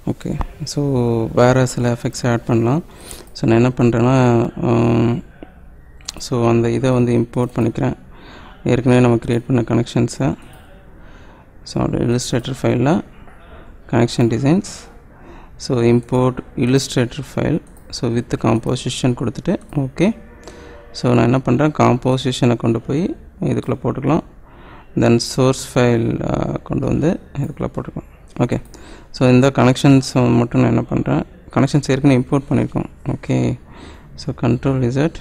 okay so வேறு சில effects add பண்ணலாம் ஸோ நான் என்ன பண்ணுறேன்னா ஸோ அந்த இதை வந்து இம்போர்ட் பண்ணிக்கிறேன் ஏற்கனவே நம்ம க்ரியேட் பண்ண கனெக்ஷன்ஸை ஸோ இல்லுஸ்ட்ரேட்டர் ஃபைலில் connection designs so import illustrator file so with composition கொடுத்துட்டு ஓகே ஸோ நான் என்ன பண்ணுறேன் காம்போசிஷனை கொண்டு போய் இதுக்குள்ளே போட்டுக்கலாம் தென் சோர்ஸ் ஃபைல் கொண்டு வந்து இதுக்குள்ளே போட்டுக்கலாம் ஓகே ஸோ இந்த கனெக்ஷன்ஸ் மட்டும் நான் என்ன பண்ணுறேன் கனெக்ஷன்ஸ் ஏற்கனவே இம்போர்ட் பண்ணியிருக்கோம் okay so control Z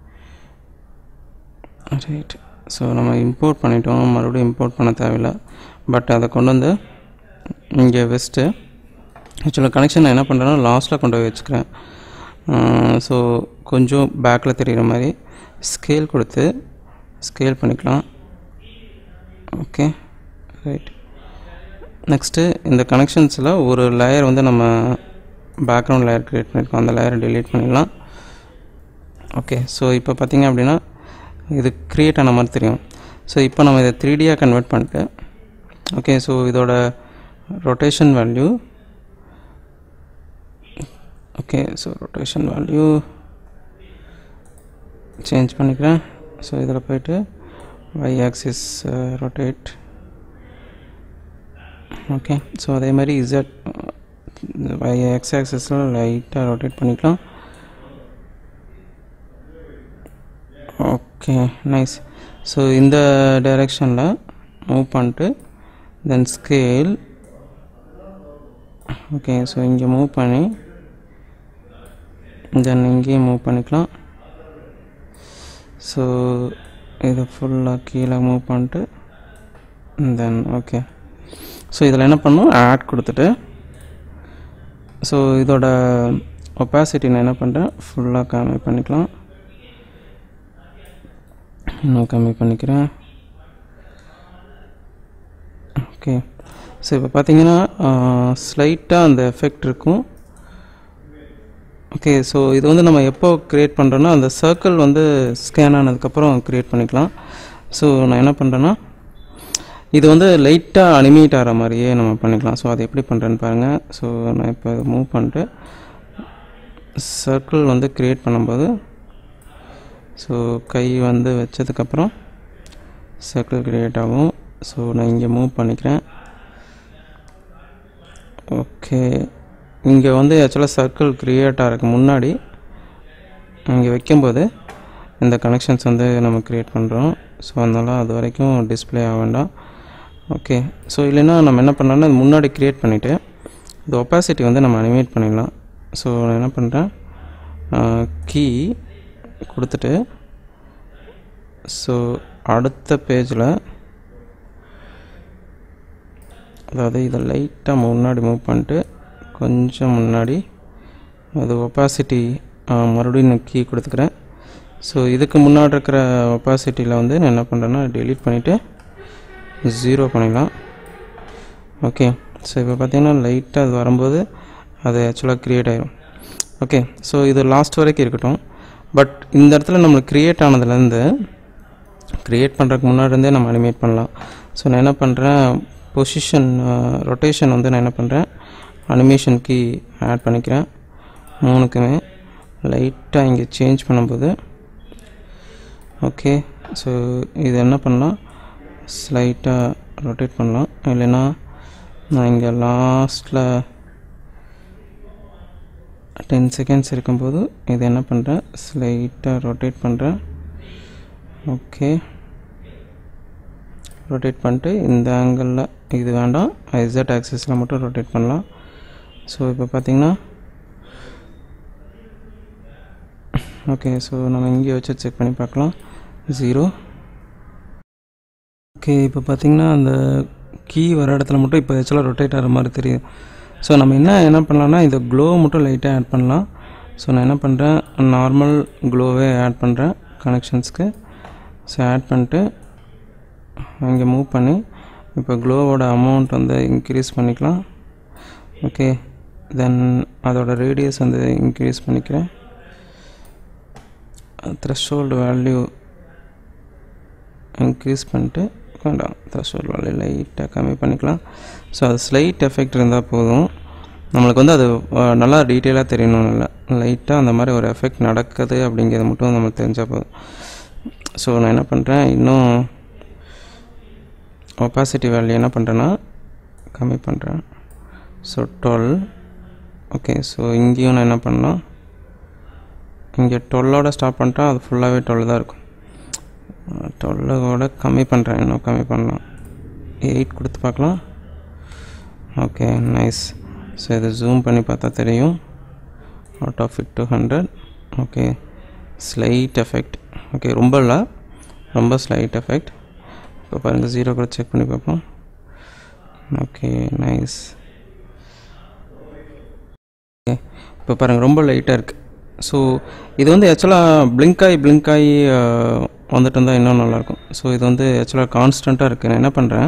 right so நம்ம இம்போர்ட் பண்ணிட்டோம் மறுபடியும் இம்போர்ட் பண்ண தேவையில்லை பட் அதை கொண்டு வந்து இங்கே வெஸ்ட்டு ஆக்சுவலாக கனெக்ஷன் நான் என்ன பண்ணுறேன்னா லாஸ்ட்டில் கொண்டு போய் வச்சுக்கிறேன் ஸோ கொஞ்சம் பேக்கில் தெரிகிற மாதிரி ஸ்கேல் கொடுத்து ஸ்கேல் பண்ணிக்கலாம் ஓகே ரைட் நெக்ஸ்ட்டு இந்த கனெக்ஷன்ஸில் ஒரு லேயர் வந்து நம்ம பேக்ரவுண்ட் லேயர் க்ரியேட் பண்ணியிருக்கோம் அந்த லேயரை delete பண்ணிடலாம் ஓகே ஸோ இப்போ பார்த்தீங்க அப்படின்னா இது க்ரியேட் ஆன மாதிரி தெரியும் ஸோ இப்போ நம்ம இதை த்ரீ டியாக கன்வெர்ட் பண்ணிட்டு ஓகே ஸோ இதோட rotation value okay so rotation value change பண்ணிக்கிறேன் ஸோ இதில் போயிட்டு y axis rotate okay so அதே மாதிரி z y x ஆக்சிஸில் லைட்டாக ரொட்டேட் பண்ணிக்கலாம் ஓகே நைஸ் ஸோ இந்த டைரெக்ஷனில் மூவ் பண்ணிட்டு தென் ஸ்கேல் ஓகே ஸோ இங்கே மூவ் பண்ணி தென் இங்கேயும் மூவ் பண்ணிக்கலாம் ஸோ இதை ஃபுல்லாக கீழே மூவ் பண்ணிட்டு தென் ஓகே ஸோ இதில் என்ன பண்ணும் ஆட் கொடுத்துட்டு ஸோ இதோட ஒப்பாசிட்டி நான் என்ன பண்ணுறேன் ஃபுல்லாக கம்மி பண்ணிக்கலாம் இன்னும் கம்மி பண்ணிக்கிறேன் ஓகே ஸோ இப்போ பார்த்தீங்கன்னா ஸ்லைட்டாக அந்த எஃபெக்ட் இருக்கும் ஓகே ஸோ இது வந்து நம்ம எப்போ க்ரியேட் பண்ணுறோன்னா அந்த சர்க்கிள் வந்து ஸ்கேன் ஆனதுக்கப்புறம் க்ரியேட் பண்ணிக்கலாம் ஸோ நான் என்ன பண்ணுறேன்னா இது வந்து லைட்டாக அனிமேட் ஆகிற மாதிரியே நம்ம பண்ணிக்கலாம் ஸோ அது எப்படி பண்ணுறேன்னு பாருங்கள் ஸோ நான் இப்போ மூவ் பண்ணிட்டு சர்க்கிள் வந்து க்ரியேட் பண்ணும்போது ஸோ கை வந்து வச்சதுக்கப்புறம் சர்க்கிள் க்ரியேட் ஆகும் ஸோ நான் இங்கே மூவ் பண்ணிக்கிறேன் ஓகே இங்கே வந்து ஆக்சுவலாக சர்க்கிள் க்ரியேட் ஆகிறதுக்கு முன்னாடி இங்கே வைக்கும்போது இந்த கனெக்ஷன்ஸ் வந்து நம்ம க்ரியேட் பண்ணுறோம் ஸோ அதனால் அது வரைக்கும் டிஸ்பிளே ஆக வேண்டாம் ஓகே ஸோ இல்லைன்னா நம்ம என்ன பண்ணலாம்னா இது முன்னாடி க்ரியேட் பண்ணிவிட்டு இந்த ஒப்பாசிட்டி வந்து நம்ம அனிமேட் பண்ணிடலாம் ஸோ நான் என்ன பண்ணுறேன் கீ கொடுத்துட்டு ஸோ அடுத்த பேஜில் அதாவது இதை லைட்டாக முன்னாடி மூவ் பண்ணிட்டு கொஞ்சம் முன்னாடி அது ஒப்பாசிட்டி மறுபடியும் நான் கீ கொடுத்துக்கிறேன் ஸோ இதுக்கு முன்னாடி இருக்கிற ஒப்பாசிட்டியில் வந்து நான் என்ன பண்ணுறேன்னா டெலீட் பண்ணிவிட்டு ஜீரோ பண்ணிடலாம் ஓகே ஸோ இப்போ பார்த்தீங்கன்னா லைட்டாக அது வரும்போது அது ஆக்சுவலாக க்ரியேட் ஆயிரும் ஓகே ஸோ இது லாஸ்ட் வரைக்கும் இருக்கட்டும் பட் இந்த இடத்துல நம்மளுக்கு க்ரியேட் ஆனதுலேருந்து க்ரியேட் பண்ணுறதுக்கு முன்னாடி இருந்தே நம்ம அனிமேட் பண்ணலாம் ஸோ நான் என்ன பண்ணுறேன் பொசிஷன் ரொட்டேஷன் வந்து நான் என்ன பண்ணுறேன் அனிமேஷன் கீ ஆட் பண்ணிக்கிறேன் மூணுக்குமே லைட்டாக இங்கே சேஞ்ச் பண்ணும்போது ஓகே ஸோ இது என்ன பண்ணலாம் ஸ்லைட்டாக ரொட்டேட் பண்ணலாம் இல்லைன்னா நான் இங்கே லாஸ்ட்டில் டென் செகண்ட்ஸ் இருக்கும்போது இது என்ன பண்ணுறேன் ஸ்லைட்டாக ரொட்டேட் பண்ணுறேன் ஓகே ரொட்டேட் பண்ணிட்டு இந்த ஆங்கிளில் இது வேண்டாம் ஐசட் ஆக்சிஸில் மட்டும் ரொட்டேட் பண்ணலாம் ஸோ இப்போ பார்த்தீங்கன்னா ஓகே ஸோ நம்ம இங்கே வச்சு செக் பண்ணி பார்க்கலாம் ஜீரோ ஓகே இப்போ பார்த்தீங்கன்னா அந்த கீ வர இடத்துல மட்டும் இப்போ ஆக்சுவலாக ரொட்டேட் ஆகிற மாதிரி தெரியுது ஸோ நம்ம என்ன என்ன பண்ணலாம்னா இந்த க்ளோ மட்டும் லைட்டாக ஆட் பண்ணலாம் ஸோ நான் என்ன பண்ணுறேன் நார்மல் க்ளோவே ஆட் பண்ணுறேன் கனெக்ஷன்ஸ்க்கு ஸோ ஆட் பண்ணிட்டு இங்கே மூவ் பண்ணி இப்போ க்ளோவோட அமௌண்ட் வந்து இன்க்ரீஸ் பண்ணிக்கலாம் ஓகே தென் அதோட ரேடியஸ் வந்து இன்க்ரீஸ் பண்ணிக்கிறேன் த்ரெஷ்ஹோல்டு வேல்யூ இன்க்ரீஸ் பண்ணிட்டு வேண்டாம் த்ரெஷ்ஹோல்டு வேல்யூ லைட்டாக கம்மி பண்ணிக்கலாம் ஸோ அது ஸ்லைட் எஃபெக்ட் இருந்தால் போதும் நம்மளுக்கு வந்து அது அஹ், நல்லா டீட்டெயிலாக தெரியணும் இல்லை லைட்டாக அந்த மாதிரி ஒரு எஃபெக்ட் நடக்குது அப்படிங்கிறது மட்டும் நம்மளுக்கு தெரிஞ்சால் போதும் ஸோ நான் என்ன பண்ணுறேன் இன்னும் ஒப்பாசிட்டி வேல்யூ என்ன பண்ணுறேன்னா கம்மி பண்ணுறேன் ஸோ டுவெல் ஓகே ஸோ இங்கேயும் நான் என்ன பண்ணலாம் இங்கே டுவெல்லோட ஸ்டாப் பண்ணிட்டா அது ஃபுல்லாகவே டுவெல் தான் இருக்கும் டுவெல்லோட கம்மி பண்ணுறேன் இன்னும் கம்மி பண்ணலாம் எயிட் கொடுத்து பார்க்கலாம் ஓகே நைஸ் ஸோ இதை ஜூம் பண்ணி பார்த்தா தெரியும் out of it two hundred okay slight effect okay ரொம்ப இல்லை ரொம்ப ஸ்லைட் எஃபெக்ட் இப்போ பாருங்கள் ஜீரோ கூட செக் பண்ணி பார்ப்போம் ஓகே நைஸ் ஓகே இப்போ பாருங்கள் ரொம்ப லைட்டாக இருக்குது ஸோ இது வந்து ஆக்சுவலாக blink ஆகி blink ஆகி அஹ், வந்துட்டு இருந்தால் இன்னும் நல்லாயிருக்கும் ஸோ இது வந்து ஆக்சுவலாக கான்ஸ்டண்ட்டாக இருக்குது நான் என்ன பண்ணுறேன்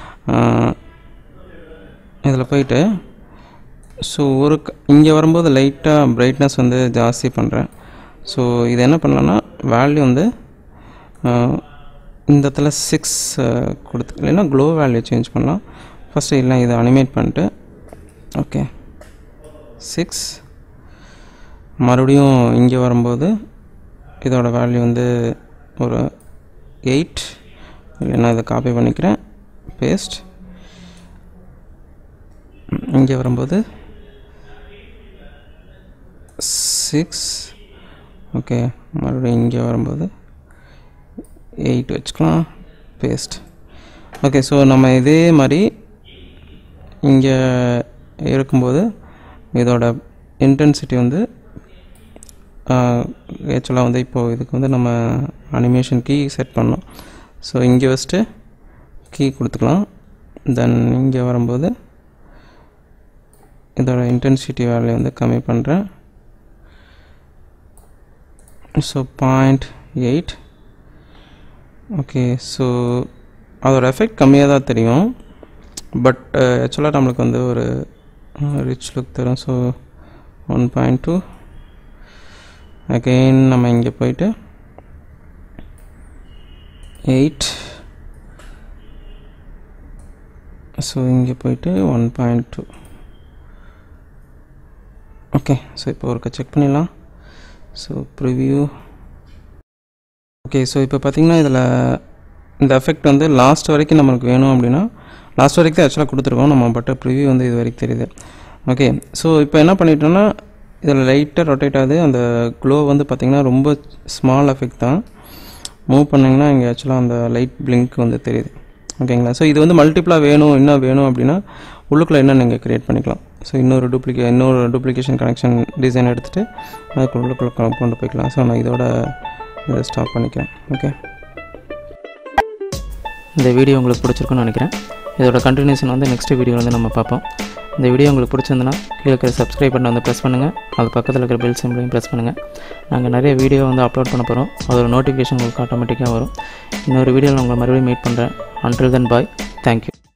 இதில் போயிட்டு ஸோ ஒரு இங்கே வரும்போது லைட்டாக பிரைட்னஸ் வந்து ஜாஸ்தி பண்ணுறேன் ஸோ இது என்ன பண்ணலான்னா வேல்யூ வந்து அஹ், இந்த இடத்துல சிக்ஸ் கொடுத்து இல்லைன்னா க்ளோ வேல்யூ சேஞ்ச் பண்ணலாம் ஃபஸ்ட்டு இல்லை இதை அனிமேட் பண்ணிட்டு ஓகே சிக்ஸ் மறுபடியும் இங்கே வரும்போது இதோட வேல்யூ வந்து ஒரு எயிட் இல்லைன்னா இதை காப்பி பண்ணிக்கிறேன் பேஸ்ட் இங்கே வரும்போது சிக்ஸ் ஓகே மறுபடியும் இங்கே வரும்போது எயிட் வச்சுக்கலாம் பேஸ்ட் ஓகே ஸோ நம்ம இதே மாதிரி இங்கே இருக்கும்போது இதோட இன்டென்சிட்டி வந்து ஆக்சுவலாக வந்து இப்போது இதுக்கு வந்து நம்ம அனிமேஷன் கீ செட் பண்ணோம் ஸோ இங்கே வச்சுட்டு கீ கொடுத்துக்கலாம் தென் இங்கே வரும்போது இதோட இன்டென்சிட்டி வேல்யூ வந்து கம்மி பண்ணுறேன் so point eight okay so அதோட எஃபெக்ட் கம்மியாக தான் தெரியும் பட் ஆக்சுவலாக நம்மளுக்கு வந்து ஒரு ரிச் லுக் தரும் so one point two again நம்ம இங்கே போயிட்டு எயிட் ஸோ இங்கே போயிட்டு one point two okay so இப்போ ஒருக்க செக் பண்ணிடலாம் ஸோ ப்ரிவ்யூ ஓகே ஸோ இப்போ பார்த்தீங்கன்னா இதில் இந்த எஃபெக்ட் வந்து லாஸ்ட் வரைக்கும் நம்மளுக்கு வேணும் அப்படின்னா லாஸ்ட் வரைக்கும் தான் ஆக்சுவலாக கொடுத்துருக்கோம் நம்ம பட் ப்ரிவ்யூ வந்து இது வரைக்கும் தெரியுது ஓகே ஸோ இப்போ என்ன பண்ணிட்டோம்னா இதில் லைட்டாக ரொட்டேட் ஆகுது அந்த க்ளோ வந்து பார்த்திங்கன்னா ரொம்ப ஸ்மால் எஃபெக்ட் தான் மூவ் பண்ணிங்கன்னா இங்கே ஆக்சுவலாக அந்த லைட் பிளிங்க் வந்து தெரியுது ஓகேங்களா ஸோ இது வந்து மல்டிப்ளாக வேணும் இன்னும் வேணும் அப்படின்னா உள்ளுக்குள்ளே என்ன நீங்கள் க்ரியேட் பண்ணிக்கலாம் ஸோ இன்னொரு டூப்ளிகே இன்னொரு டூப்ளிகேஷன் கனெக்ஷன் டிசைன் எடுத்துகிட்டு அதுக்கு உள்ளுக்குள்ளே கொ- கொண்டு போய்க்கலாம் ஸோ நான் இதோட இதை ஸ்டாப் பண்ணிக்கிறேன் ஓகே இந்த வீடியோ உங்களுக்கு பிடிச்சிருக்குன்னு நினைக்கிறேன் இதோட கண்டினியூஷன் வந்து நெக்ஸ்ட் வீடியோ வந்து நம்ம பார்ப்போம் இந்த வீடியோ உங்களுக்கு பிடிச்சிருந்துன்னா கீழே இருக்கிற சப்ஸ்கிரைப் பட்டன் வந்து ப்ரெஸ் பண்ணுங்கள் அது பக்கத்தில் இருக்கிற பெல் சிம்பிளையும் ப்ரெஸ் பண்ணுங்கள் நாங்கள் நிறைய வீடியோ வந்து அப்லோட் பண்ண போகிறோம் அதோட நோட்டிஃபிகேஷன் உங்களுக்கு ஆட்டோமேட்டிக்காக வரும் இன்னொரு வீடியோவில் உங்களை மறுபடியும் மீட் பண்ணுறேன் அன்டில் தென் பாய் தேங்க்யூ